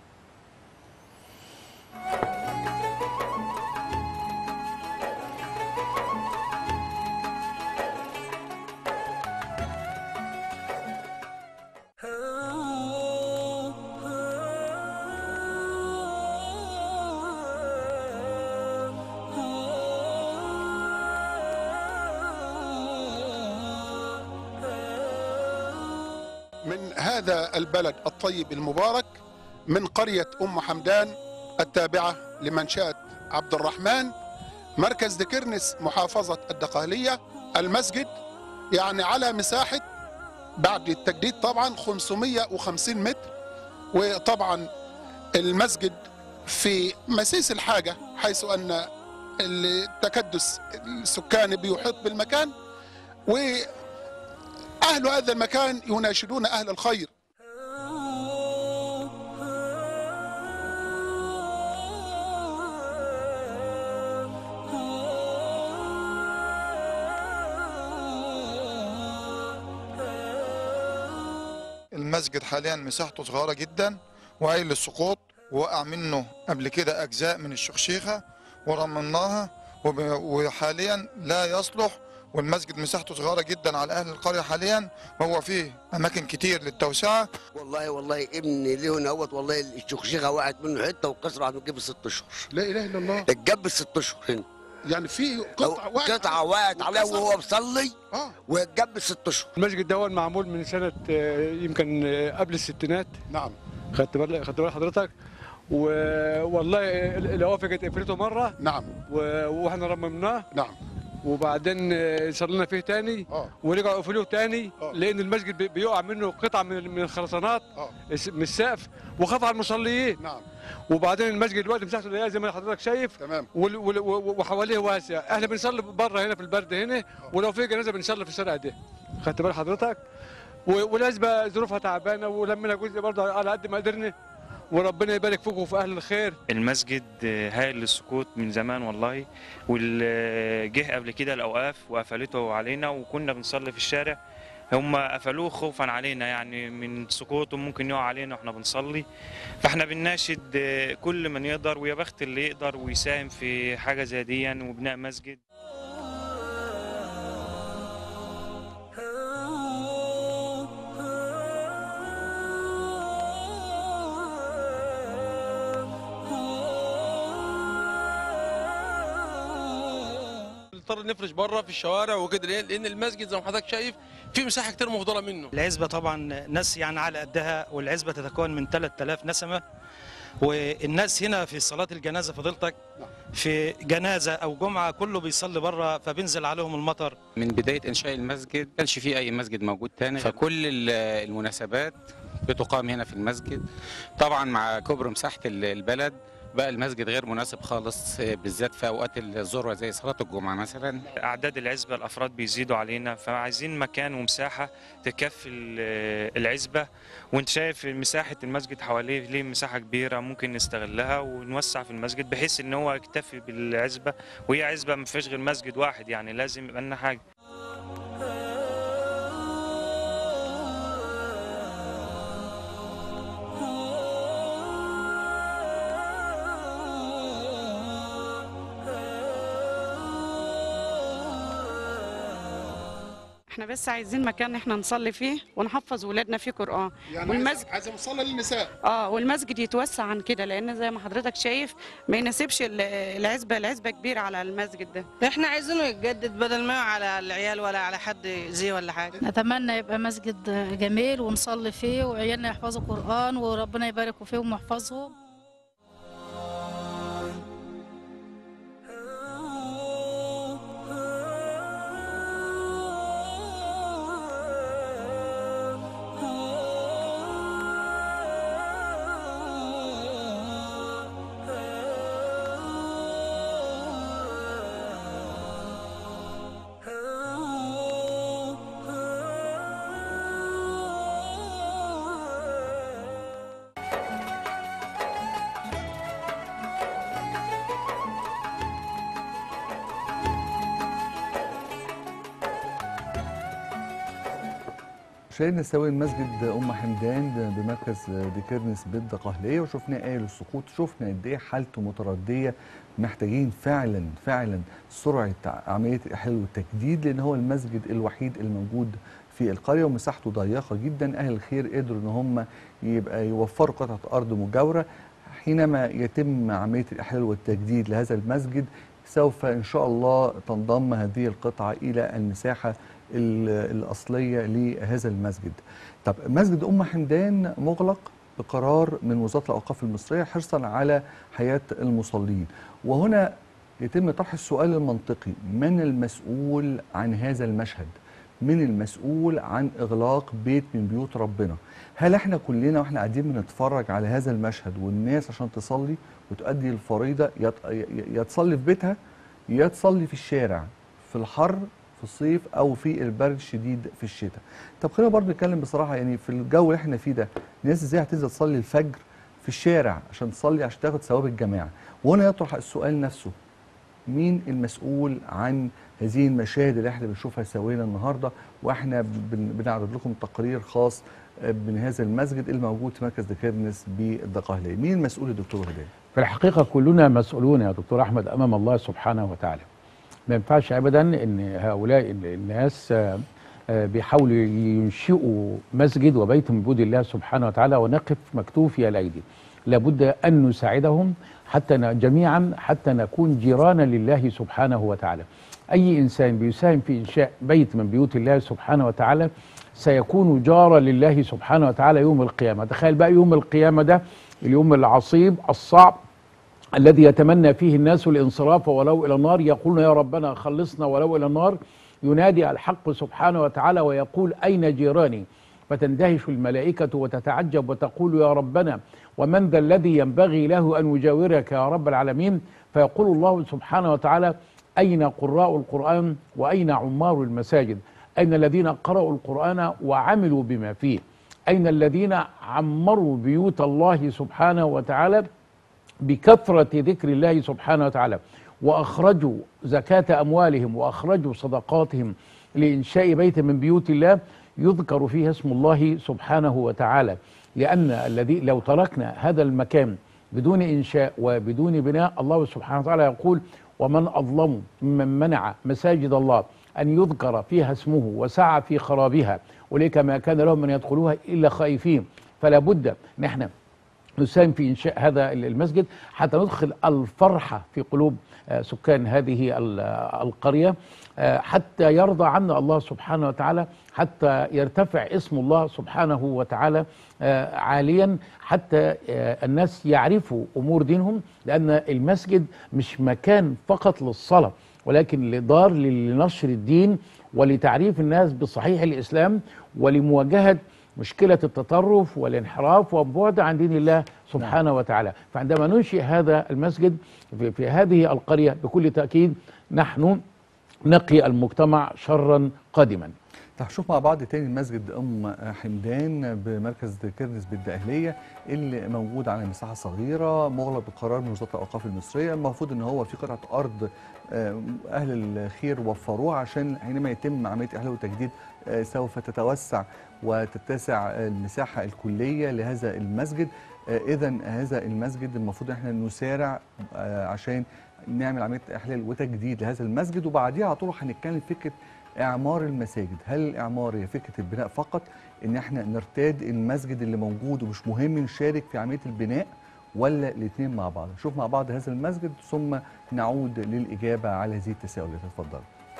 من هذا البلد الطيب المبارك من قرية أم حمدان التابعة لمنشأة عبد الرحمن مركز دكرنس محافظة الدقهلية المسجد يعني على مساحة بعد التجديد طبعا 550 متر وطبعا المسجد في مسيس الحاجة حيث أن التكدس السكاني بيحيط بالمكان وأهل هذا المكان يناشدون أهل الخير المسجد حاليا مساحته صغيرة جدا وقايل للسقوط وقع منه قبل كده أجزاء من الشخشيخة ورممناها وب- وحاليا لا يصلح والمسجد مساحته صغيره جدا على اهل القريه حاليا وهو فيه اماكن كتير للتوسعه والله والله ابني ليه نوت والله الشخشيخه وقعت منه حته وكسر عنده جاب ست اشهر لا اله الا الله اتجاب ست اشهر هنا يعني في قطعه وقعت قطعه وقعت عليه وهو بيصلي اه واتجاب ست اشهر المسجد ده معمول من سنه آه، يمكن آه، قبل الستينات نعم خدت بال خدت بال حضرتك والله الوافه كانت قفلته مره نعم و- واحنا رممناه نعم وبعدين آه، صلينا فيه تاني اه ورجعوا قفلوه تاني آه. لان المسجد بي- بيقع منه قطع من من الخرسانات اه الس- من السقف وخاف على المصليين نعم وبعدين المسجد دلوقتي مساحته ضيقه زي ما حضرتك شايف تمام وال- وال- و- وحواليه واسع احنا بنصلي بره هنا في البرد هنا ولو في جنازه بنصلي في الشارع ده خدت بال حضرتك و- والعزبه ظروفها تعبانه ولمنا جزء برضه على قد ما قدرنا وربنا يبارك فيكم وفي اهل الخير المسجد هائل للسقوط من زمان والله واللي جه قبل كده الاوقاف وقفلته علينا وكنا بنصلي في الشارع هم قفلوه خوفا علينا يعني من سقوطه ممكن يقع علينا واحنا بنصلي فاحنا بنناشد كل من يقدر ويا بخت اللي يقدر ويساهم في حاجه زي دي وبناء مسجد نضطر نفرش بره في الشوارع وكده ليه؟ لان المسجد زي ما حضرتك شايف في مساحه كتير مفضله منه العزبة طبعا ناس يعني على قدها والعزبة تتكون من 3000 نسمة والناس هنا في صلاة الجنازة فضيلتك في جنازة أو جمعة كله بيصلي بره فبينزل عليهم المطر من بداية إنشاء المسجد ما كانش فيه أي مسجد موجود تاني فكل ال- المناسبات بتقام هنا في المسجد طبعا مع كبر مساحة ال- البلد بقى المسجد غير مناسب خالص آه، بالذات في أوقات الذروة زي صلاة الجمعة مثلا اعداد العزبه الافراد بيزيدوا علينا فعايزين مكان ومساحه تكفي ال- العزبه وانت شايف مساحه المسجد حواليه ليه مساحه كبيره ممكن نستغلها ونوسع في المسجد بحيث ان هو يكتفي بالعزبه وهي عزبه ما فيهاش غير مسجد واحد يعني لازم يبقى لنا حاجه احنا بس عايزين مكان احنا نصلي فيه ونحفظ ولادنا فيه قرآن يعني والمسجد عايزه مصلى للنساء اه والمسجد يتوسع عن كده لان زي ما حضرتك شايف ما يناسبش ال- العزبه العزبه كبيره على المسجد ده احنا عايزينه يتجدد بدل ما يقع على العيال ولا على حد زي ولا حاجه نتمنى يبقى مسجد جميل ونصلي فيه وعيالنا يحفظوا قرآن وربنا يبارك فيهم ويحفظهم شاهدنا سوا مسجد ام حمدان بمركز ديكرنس بالدقهليه وشفنا آية السقوط شفنا قد ايه حالته مترديه محتاجين فعلا فعلا سرعه عمليه الاحلال والتجديد لان هو المسجد الوحيد الموجود في القريه ومساحته ضيقه جدا اهل الخير قدروا ان هم يبقى يوفروا قطعه ارض مجاوره حينما يتم عمليه الاحلال والتجديد لهذا المسجد سوف ان شاء الله تنضم هذه القطعه الى المساحه ال- الاصليه لهذا المسجد. طب مسجد ام حمدان مغلق بقرار من وزاره الاوقاف المصريه حرصا على حياه المصلين وهنا يتم طرح السؤال المنطقي من المسؤول عن هذا المشهد؟ من المسؤول عن اغلاق بيت من بيوت ربنا؟ هل احنا كلنا واحنا قاعدين بنتفرج على هذا المشهد والناس عشان تصلي وتؤدي الفريضه يا ت- يا تصلي في بيتها يا تصلي في الشارع في الحر في الصيف او في البرد الشديد في الشتاء طب خلينا برضو نتكلم بصراحه يعني في الجو اللي احنا فيه ده الناس ازاي هتنزل تصلي الفجر في الشارع عشان تصلي عشان تاخد ثواب الجماعه وهنا يطرح السؤال نفسه مين المسؤول عن هذه المشاهد اللي احنا بنشوفها سوينا النهارده واحنا بن- بنعرض لكم تقرير خاص من هذا المسجد الموجود في مركز دكرنس بالدقهليه مين المسؤول يا دكتور هدايه في الحقيقة كلنا مسؤولون يا دكتور أحمد أمام الله سبحانه وتعالى ما ينفعش ابدا ان هؤلاء ال- الناس آه، آه، بيحاولوا ينشئوا مسجد وبيت من بيوت الله سبحانه وتعالى ونقف مكتوفي الايدي لابد ان نساعدهم حتى ن- جميعا حتى نكون جيرانا لله سبحانه وتعالى اي انسان بيساهم في انشاء بيت من بيوت الله سبحانه وتعالى سيكون جارا لله سبحانه وتعالى يوم القيامه تخيل بقى يوم القيامه ده اليوم العصيب الصعب الذي يتمنى فيه الناس الانصراف ولو الى النار يقولون يا ربنا خلصنا ولو الى النار ينادي الحق سبحانه وتعالى ويقول اين جيراني فتندهش الملائكه وتتعجب وتقول يا ربنا ومن ذا الذي ينبغي له ان يجاورك يا رب العالمين فيقول الله سبحانه وتعالى اين قراء القران واين عمار المساجد اين الذين قرأوا القران وعملوا بما فيه اين الذين عمروا بيوت الله سبحانه وتعالى بكثرة ذكر الله سبحانه وتعالى وأخرجوا زكاة أموالهم وأخرجوا صدقاتهم لإنشاء بيت من بيوت الله يذكر فيه اسم الله سبحانه وتعالى لأن الذي لو تركنا هذا المكان بدون إنشاء وبدون بناء الله سبحانه وتعالى يقول ومن أظلم ممن منع مساجد الله أن يذكر فيها اسمه وسعى في خرابها وليك ما كان لهم من يدخلوها إلا خائفين فلا بد نحن نساهم في انشاء هذا المسجد حتى ندخل الفرحه في قلوب آه، سكان هذه ال- آه، القريه آه، حتى يرضى عنا الله سبحانه وتعالى حتى يرتفع اسم الله سبحانه وتعالى آه، عاليا حتى آه، الناس يعرفوا امور دينهم لان المسجد مش مكان فقط للصلاه ولكن لدار لنشر الدين ولتعريف الناس بصحيح الاسلام ولمواجهه مشكلة التطرف والانحراف والبعد عن دين الله سبحانه وتعالى فعندما ننشئ هذا المسجد في, في هذه القرية بكل تأكيد نحن نقي المجتمع شرا قادما هنشوف مع بعض تاني مسجد ام حمدان بمركز كرنس بالدقهليه اللي موجود على مساحه صغيره مغلق بقرار من وزاره الاوقاف المصريه المفروض ان هو في قطعه ارض آه، اهل الخير وفروها عشان حينما يتم عمليه احلال وتجديد آه، سوف تتوسع وتتسع المساحه الكليه لهذا المسجد اذا هذا المسجد المفروض احنا نسارع آه، عشان نعمل عمليه احلال وتجديد لهذا المسجد وبعديها على طول هنتكلم فكره اعمار المساجد هل الاعمار هي فكره البناء فقط ان احنا نرتاد المسجد اللي موجود ومش مهم نشارك في عمليه البناء ولا الاثنين مع بعض نشوف مع بعض هذا المسجد ثم نعود للاجابه على هذه التساؤلات اتفضل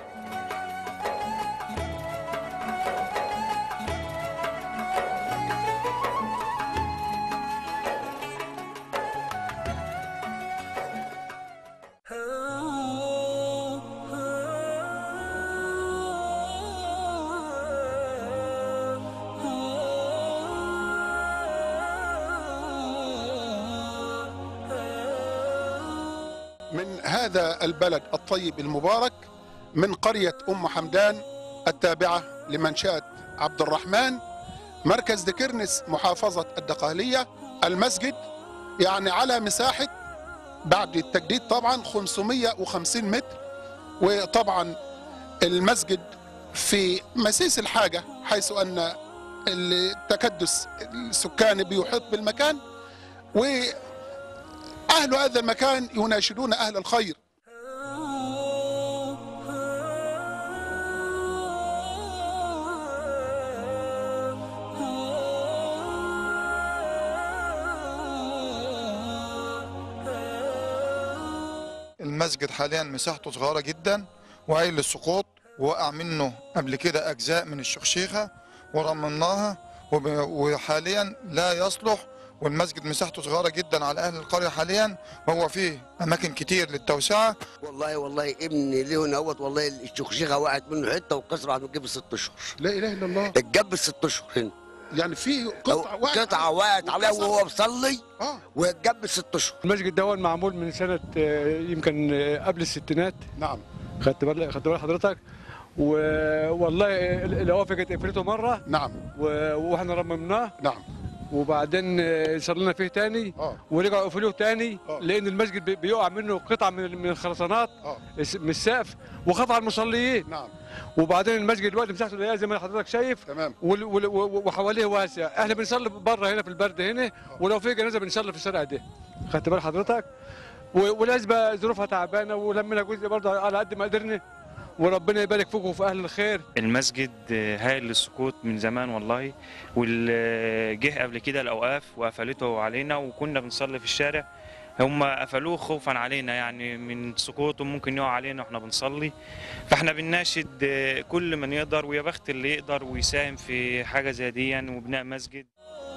من هذا البلد الطيب المبارك من قرية أم حمدان التابعة لمنشأة عبد الرحمن مركز دكرنس محافظة الدقهلية المسجد يعني على مساحة بعد التجديد طبعا 550 متر وطبعا المسجد في مسيس الحاجة حيث أن التكدس السكاني بيحيط بالمكان وأهل هذا المكان يناشدون أهل الخير المسجد حاليا مساحته صغيرة جدا وعيل للسقوط وقع منه قبل كده أجزاء من الشخشيخة ورممناها وب- وحاليا لا يصلح والمسجد مساحته صغيرة جدا على أهل القرية حاليا وهو فيه أماكن كتير للتوسعة والله والله ابني ليه نوت والله الشخشيخه وقعت منه حته والكسر عم تجيب ست اشهر لا اله الا الله اتجاب ست اشهر هنا يعني في قطعه وقعت قطعه وقعت عليه واتكسر. وهو مصلي اه واتجاب ست اشهر المسجد ده معمول من سنه آه، يمكن آه، قبل الستينات نعم خدت بال خدت بال حضرتك والله القوافه كانت قفلته مره نعم واحنا رممناه نعم وبعدين آه، صلينا فيه تاني اه ورجعوا قفلوه تاني لان المسجد بي- بيقع منه قطع من من الخرسانات اه الس- من السقف وخطع المصليين نعم وبعدين المسجد دلوقتي مساحته ضيقه زي ما حضرتك شايف تمام وال- وال- و- وحواليه واسع احنا بنصلي بره هنا في البرد هنا ولو في جنازه بنصلي في الشارع ده خدت بال حضرتك و- والعزبه ظروفها تعبانه ولمنا جزء برضه على قد ما قدرنا وربنا يبارك فيكم وفي اهل الخير المسجد هايل للسقوط من زمان والله والجه قبل كده الاوقاف وقفلته علينا وكنا بنصلي في الشارع هم قفلوه خوفا علينا يعني من سقوطه ممكن يقع علينا واحنا بنصلي فاحنا بنناشد كل من يقدر ويا بخت اللي يقدر ويساهم في حاجه زي دي وبناء مسجد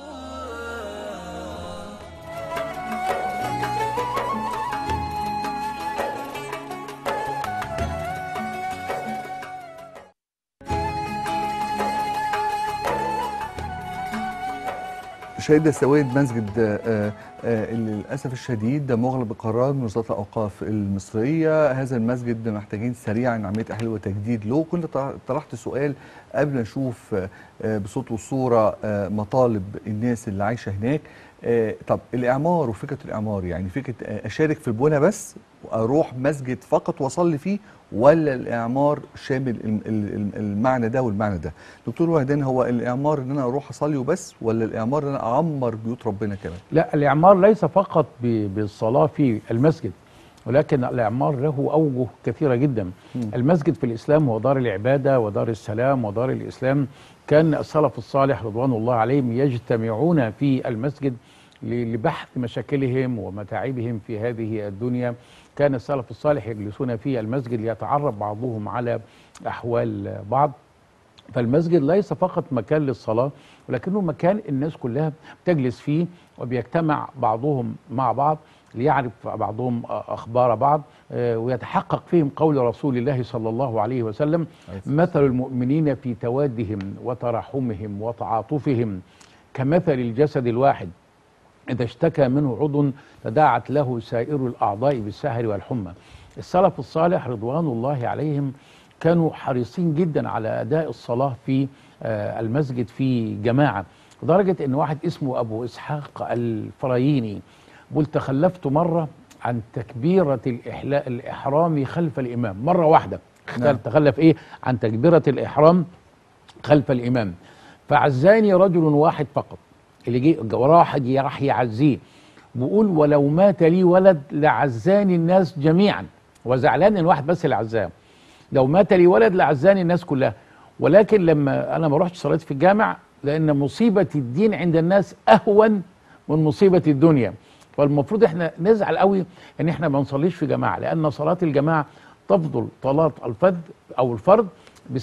شهد سواد مسجد آه، آه، اللي للاسف الشديد ده مغلق بقرار من وزاره الاوقاف المصريه هذا المسجد محتاجين سريعا عمليه احلال وتجديد له كنت طرح- طرحت سؤال قبل ما نشوف آه، آه، بصوت وصوره آه، مطالب الناس اللي عايشه هناك آه، طب الاعمار وفكره الاعمار يعني فكره آه، اشارك في البنى بس واروح مسجد فقط واصلي فيه ولا الاعمار شامل الم- ال- ال- المعنى ده والمعنى ده دكتور وهدان هو الاعمار ان انا اروح اصلي وبس ولا الاعمار ان انا اعمر بيوت ربنا كمان لا الإعمار ليس فقط ب- بالصلاة في المسجد ولكن الإعمار له أوجه كثيرة جدا المسجد في الإسلام هو دار العبادة ودار السلام ودار الإسلام كان السلف الصالح رضوان الله عليهم يجتمعون في المسجد ل- لبحث مشاكلهم ومتاعبهم في هذه الدنيا كان السلف الصالح يجلسون في المسجد ليتعرف بعضهم على أحوال بعض فالمسجد ليس فقط مكان للصلاة ولكنه مكان الناس كلها بتجلس فيه وبيجتمع بعضهم مع بعض ليعرف بعضهم أخبار بعض آه، ويتحقق فيهم قول رسول الله صلى الله عليه وسلم مثل المؤمنين في توادهم وترحمهم وتعاطفهم كمثل الجسد الواحد إذا اشتكى منه عضو تداعت له سائر الأعضاء بالسهر والحمى السلف الصالح رضوان الله عليهم كانوا حريصين جدا على أداء الصلاة في آه، المسجد في جماعة لدرجة أن واحد اسمه أبو إسحاق الفراييني بقول تخلفت مرة عن تكبيرة الإحلاء الإحرام خلف الإمام مرة واحدة نعم. تخلف إيه عن تكبيرة الإحرام خلف الإمام فعزاني رجل واحد فقط اللي جه وراه حد راح يعزيه بيقول ولو مات لي ولد لعزاني الناس جميعا وزعلان ان واحد بس اللي عزاه لو مات لي ولد لعزاني الناس كلها ولكن لما انا ما رحت صليت في الجامع لان مصيبه الدين عند الناس اهون من مصيبه الدنيا فالمفروض احنا نزعل قوي ان احنا ما نصليش في جماعه لان صلاه الجماعه تفضل صلاه الفرد او الفرد ب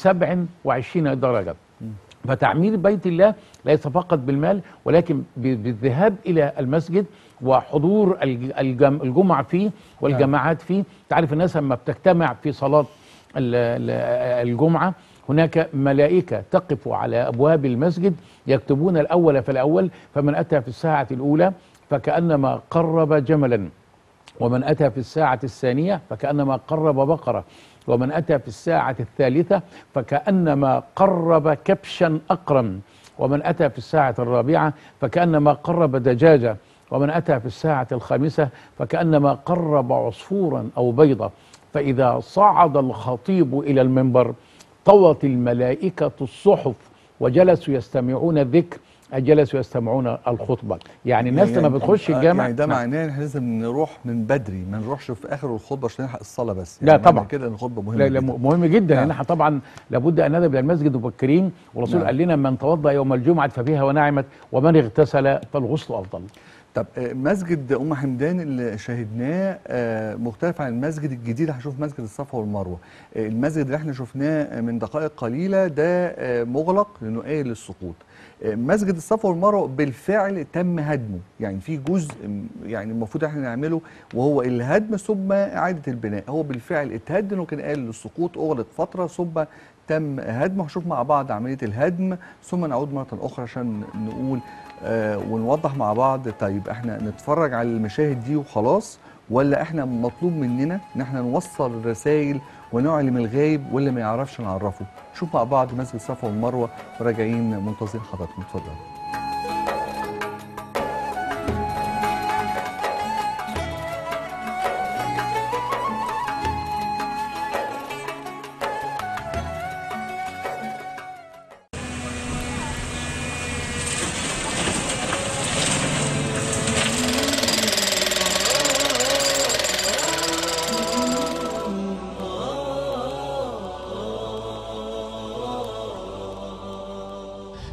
27 درجه فتعمير بيت الله ليس فقط بالمال ولكن ب- بالذهاب الى المسجد وحضور الج- الجم- الجمعه فيه والجماعات فيه تعرف الناس لما بتجتمع في صلاه ال- ال- الجمعه هناك ملائكه تقف على ابواب المسجد يكتبون الاول فالاول فمن اتى في الساعه الاولى فكانما قرب جملا ومن أتى في الساعة الثانية فكأنما قرب بقرة ومن أتى في الساعة الثالثة فكأنما قرب كبشا أقرم ومن أتى في الساعة الرابعة فكأنما قرب دجاجة ومن أتى في الساعة الخامسة فكأنما قرب عصفورا أو بيضة فإذا صعد الخطيب إلى المنبر طوت الملائكة الصحف وجلسوا يستمعون الذكر جلسوا يستمعون الخطبة يعني الناس لما بتخش آه، الجامع يعني ده نعم. معناه ان احنا لازم نروح من بدري ما نروحش في اخر الخطبه عشان نلحق الصلاه بس لا يعني معنى طبعا. كده ان الخطبه مهمه لا لا جدا. مهم جدا نعم. لان احنا طبعا لابد ان نذهب الى المسجد مبكرين والرسول نعم. قال لنا من توضا يوم الجمعه ففيها ونعمت ومن اغتسل فالغسل افضل طب آه، مسجد ام حمدان اللي شاهدناه آه، مختلف عن المسجد الجديد هنشوف مسجد الصفا والمروه آه، المسجد اللي احنا شفناه من دقائق قليله ده آه، مغلق لانه قايل للسقوط آه، مسجد الصفا والمروه بالفعل تم هدمه يعني في جزء م- يعني المفروض احنا نعمله وهو الهدم ثم اعاده البناء هو بالفعل اتهدم وكان قايل للسقوط اغلق فتره ثم تم هدمه هنشوف مع بعض عمليه الهدم ثم نعود مره اخرى عشان نقول آه ونوضح مع بعض طيب احنا نتفرج على المشاهد دي وخلاص ولا احنا مطلوب مننا ان احنا نوصل الرسائل ونعلم الغايب واللي ما يعرفش نعرفه شوف مع بعض مسجد الصفا والمروه وراجعين منتظرين حضراتكم اتفضلوا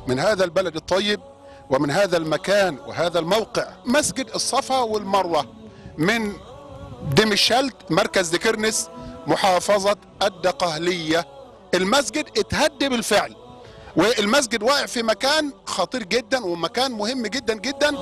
من هذا البلد الطيب ومن هذا المكان وهذا الموقع مسجد الصفا والمروة من دمشلت مركز دكرنس محافظة الدقهلية المسجد اتهد بالفعل والمسجد واقع في مكان خطير جدا ومكان مهم جدا جدا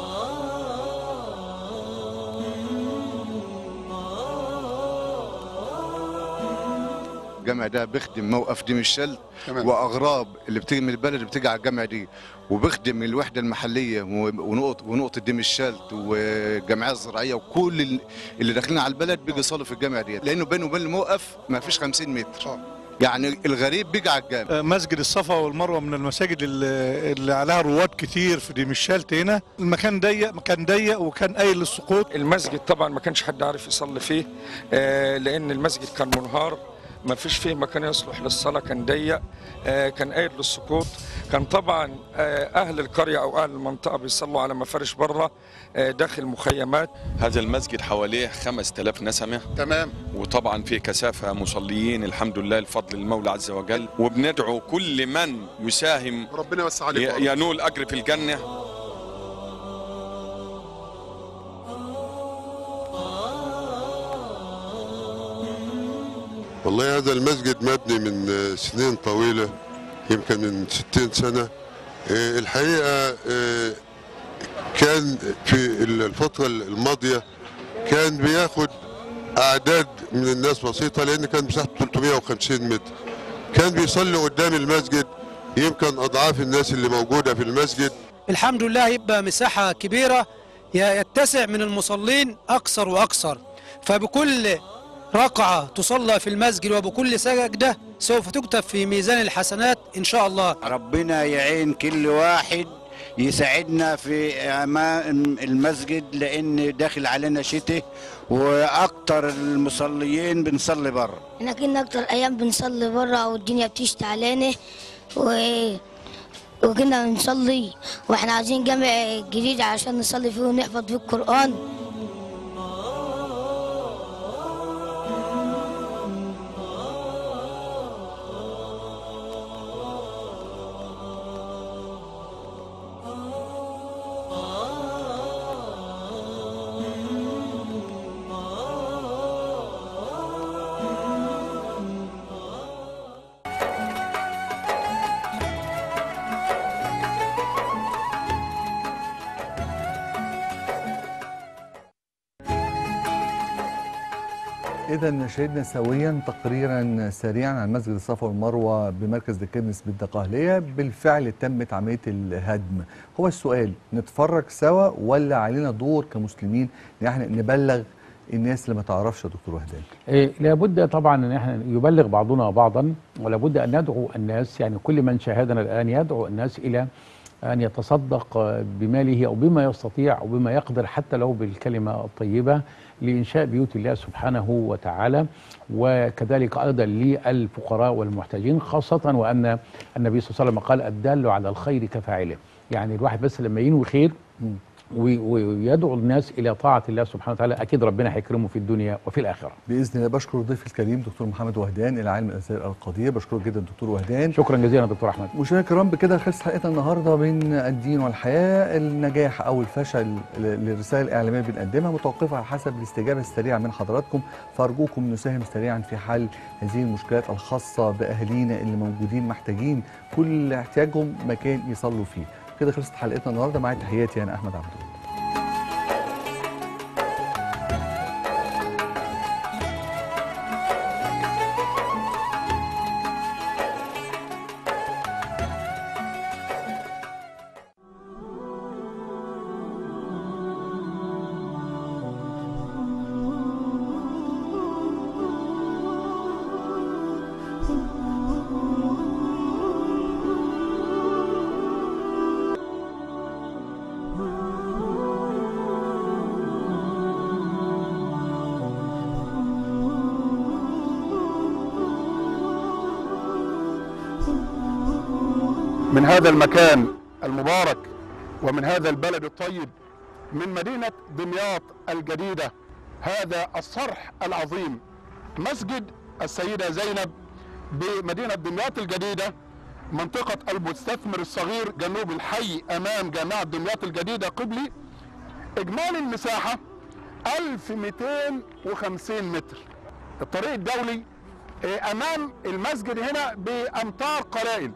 الجامع ده بيخدم موقف دمشل تمام. واغراب اللي بتيجي من البلد بتيجي على الجامع دي وبيخدم الوحده المحليه ونقط ونقطه دمشلت والجمعيه الزراعيه وكل ال- اللي داخلين على البلد بيجي يصلوا في الجامع دي لانه بينه وبين الموقف ما فيش 50 متر يعني الغريب بيجي على الجامع مسجد الصفا والمروه من المساجد اللي اللي عليها رواد كتير في دمشالت هنا المكان ضيق كان ضيق وكان قايل للسقوط المسجد طبعا ما كانش حد عارف يصلي فيه آه، لان المسجد كان منهار ما فيش فيه مكان يصلح للصلاه كان ضيق آه، كان قايل للسقوط كان طبعا آه، اهل القريه او اهل المنطقه بيصلوا على مفارش بره آه، داخل مخيمات هذا المسجد حواليه 5000 نسمة تمام وطبعا فيه كثافة مصليين الحمد لله لفضل المولى عز وجل وبندعو كل من يساهم ربنا يوسع عليك ي- ينول أجر في الجنة والله هذا المسجد مبني من آه، سنين طويلة يمكن من 60 سنة آه، الحقيقة آه، كان في الفترة الماضية كان بياخد أعداد من الناس بسيطة لأن كان مساحته 350 متر كان بيصلي قدام المسجد يمكن أضعاف الناس اللي موجودة في المسجد الحمد لله يبقى مساحة كبيرة ي- يتسع من المصلين أكثر وأكثر فبكل ركعة تصلى في المسجد وبكل سجدة سوف تكتب في ميزان الحسنات إن شاء الله ربنا يعين كل واحد يساعدنا في امان المسجد لان داخل علينا شتاء واكتر المصليين بنصلي بره احنا كنا اكتر ايام بنصلي بره والدنيا بتشتي علينا و... وكنا بنصلي واحنا عايزين جامع جديد عشان نصلي فيه ونحفظ فيه القرآن إذا شاهدنا سويا تقريرا سريعا عن مسجد الصفا والمروة بمركز دكرنس بالدقهلية بالفعل تمت عملية الهدم هو السؤال نتفرج سوا ولا علينا دور كمسلمين ان احنا نبلغ الناس اللي ما تعرفش يا دكتور وهدان إيه لابد طبعا ان احنا يبلغ بعضنا بعضا ولابد ان ندعو الناس يعني كل من شاهدنا الان يدعو الناس الى ان يتصدق آه، بماله او بما يستطيع او بما يقدر حتى لو بالكلمه الطيبه لانشاء بيوت الله سبحانه وتعالى وكذلك ايضا للفقراء والمحتاجين خاصه وان النبي صلى الله عليه وسلم قال الدال على الخير كفاعله يعني الواحد بس لما ينوي خير وي- ويدعو الناس الى طاعه الله سبحانه وتعالى اكيد ربنا هيكرمه في الدنيا وفي الاخره باذن الله بشكر ضيفي الكريم دكتور محمد وهدان العالم الازهري القدير بشكرك جدا دكتور وهدان شكرا جزيلا دكتور احمد مشاهدينا الكرام بكده خلصت حلقتنا النهارده من الدين والحياه النجاح او الفشل للرسائل الاعلاميه بنقدمها متوقفه على حسب الاستجابه السريعه من حضراتكم فارجوكم نساهم سريعا في حل هذه المشكلات الخاصه باهالينا اللي موجودين محتاجين كل احتياجهم مكان يصلوا فيه كده خلصت حلقتنا النهارده مع تحياتي انا احمد عبد من هذا المكان المبارك ومن هذا البلد الطيب من مدينة دمياط الجديدة هذا الصرح العظيم مسجد السيدة زينب بمدينة دمياط الجديدة منطقة المستثمر الصغير جنوب الحي أمام جامعة دمياط الجديدة قبلي إجمالي المساحة 1250 متر الطريق الدولي آه، أمام المسجد هنا بأمتار قلائل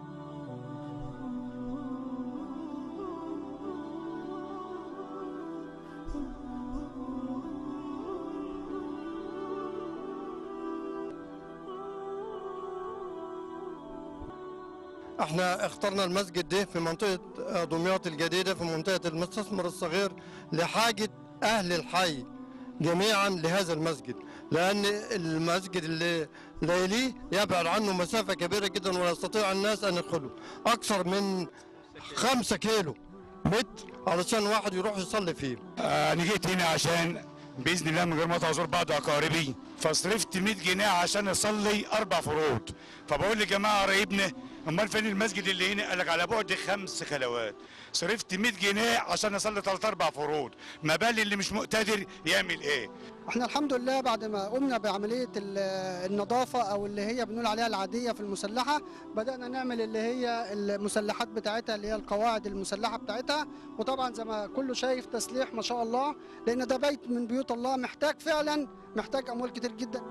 احنا اخترنا المسجد ده في منطقة آه، دمياط الجديدة في منطقة المستثمر الصغير لحاجة أهل الحي جميعا لهذا المسجد لأن المسجد اللي لا يليه يبعد عنه مسافة كبيرة جدا ولا يستطيع الناس أن يدخلوا أكثر من خمسة كيلو متر علشان واحد يروح يصلي فيه انا جيت هنا عشان باذن الله من غير ما ازور بعض اقاربي فصرفت 100 جنيه عشان اصلي اربع فروض فبقول لجماعه قرايبنا امال فين المسجد اللي هنا قال لك على بعد خمس خلوات صرفت 100 جنيه عشان اصلي ثلاث اربع فروض ما بالي اللي مش مقتدر يعمل ايه احنا الحمد لله بعد ما قمنا بعمليه ال- النظافه او اللي هي بنقول عليها العاديه في المسلحه بدانا نعمل اللي هي المسلحات بتاعتها اللي هي القواعد المسلحه بتاعتها وطبعا زي ما كله شايف تسليح ما شاء الله لان ده بيت من بيوت الله محتاج فعلا محتاج اموال كتير جدا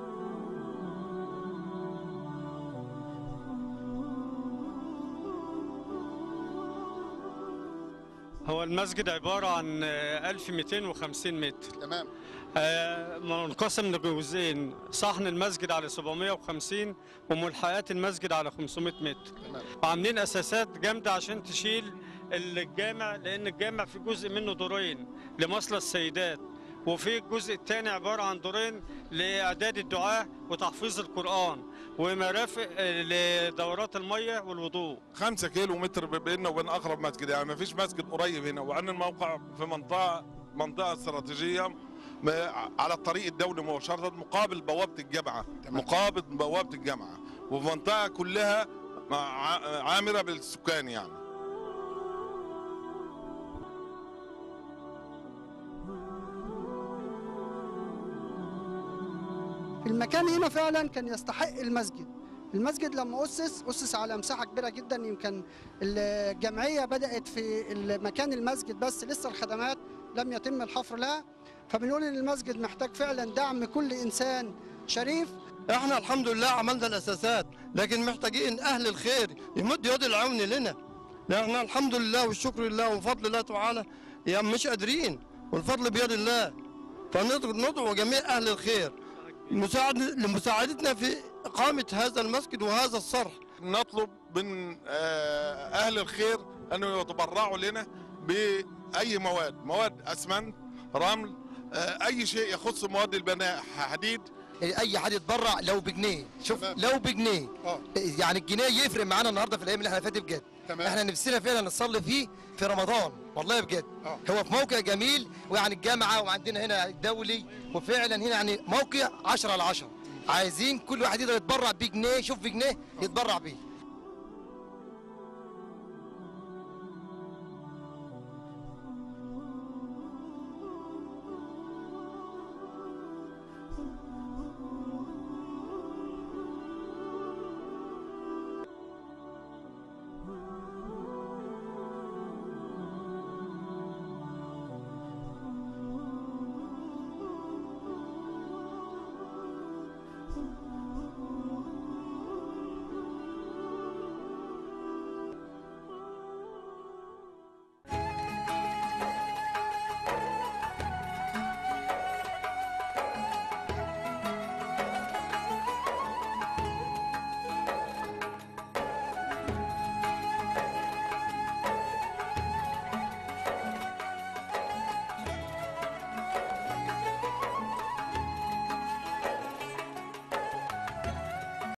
هو المسجد عبارة عن آه، 1250 متر تمام منقسم لجزئين صحن المسجد على 750 وملحقات المسجد على 500 متر تمام وعاملين اساسات جامده عشان تشيل الجامع لان الجامع في جزء منه دورين لمصلى السيدات وفي الجزء الثاني عباره عن دورين لاعداد الدعاء وتحفيظ القران ومرافق آه، لدورات الميه والوضوء خمسة كيلو متر بيننا وبين اقرب مسجد يعني ما فيش مسجد قريب هنا وعن الموقع في منطقه منطقه استراتيجيه م- على الطريق الدولي مباشره مقابل بوابه الجامعه مقابل بوابه الجامعه وفي منطقه كلها مع- عامره بالسكان يعني المكان هنا فعلا كان يستحق المسجد المسجد لما أسس أسس على مساحة كبيرة جدا يمكن الجمعية بدأت في مكان المسجد بس لسه الخدمات لم يتم الحفر لها فبنقول إن المسجد محتاج فعلا دعم كل إنسان شريف احنا الحمد لله عملنا الاساسات لكن محتاجين اهل الخير يمد يد العون لنا لان الحمد لله والشكر لله وفضل الله تعالى يعني مش قادرين والفضل بيد الله فندعو جميع اهل الخير مساعد لمساعدتنا في اقامه هذا المسجد وهذا الصرح نطلب من آه، اهل الخير انه يتبرعوا لنا باي مواد مواد اسمنت رمل آه، اي شيء يخص مواد البناء حديد اي حد يتبرع لو بجنيه شوف لو بجنيه يعني الجنيه يفرق معانا النهارده في الايام اللي احنا فاتت بجد تمام. احنا نفسنا فعلا نصلي فيه في رمضان والله بجد هو في موقع جميل ويعني الجامعه وعندنا هنا الدولي وفعلا هنا يعني موقع 10 على 10 عايزين كل واحد يقدر يتبرع بجنيه شوف بجنيه يتبرع بيه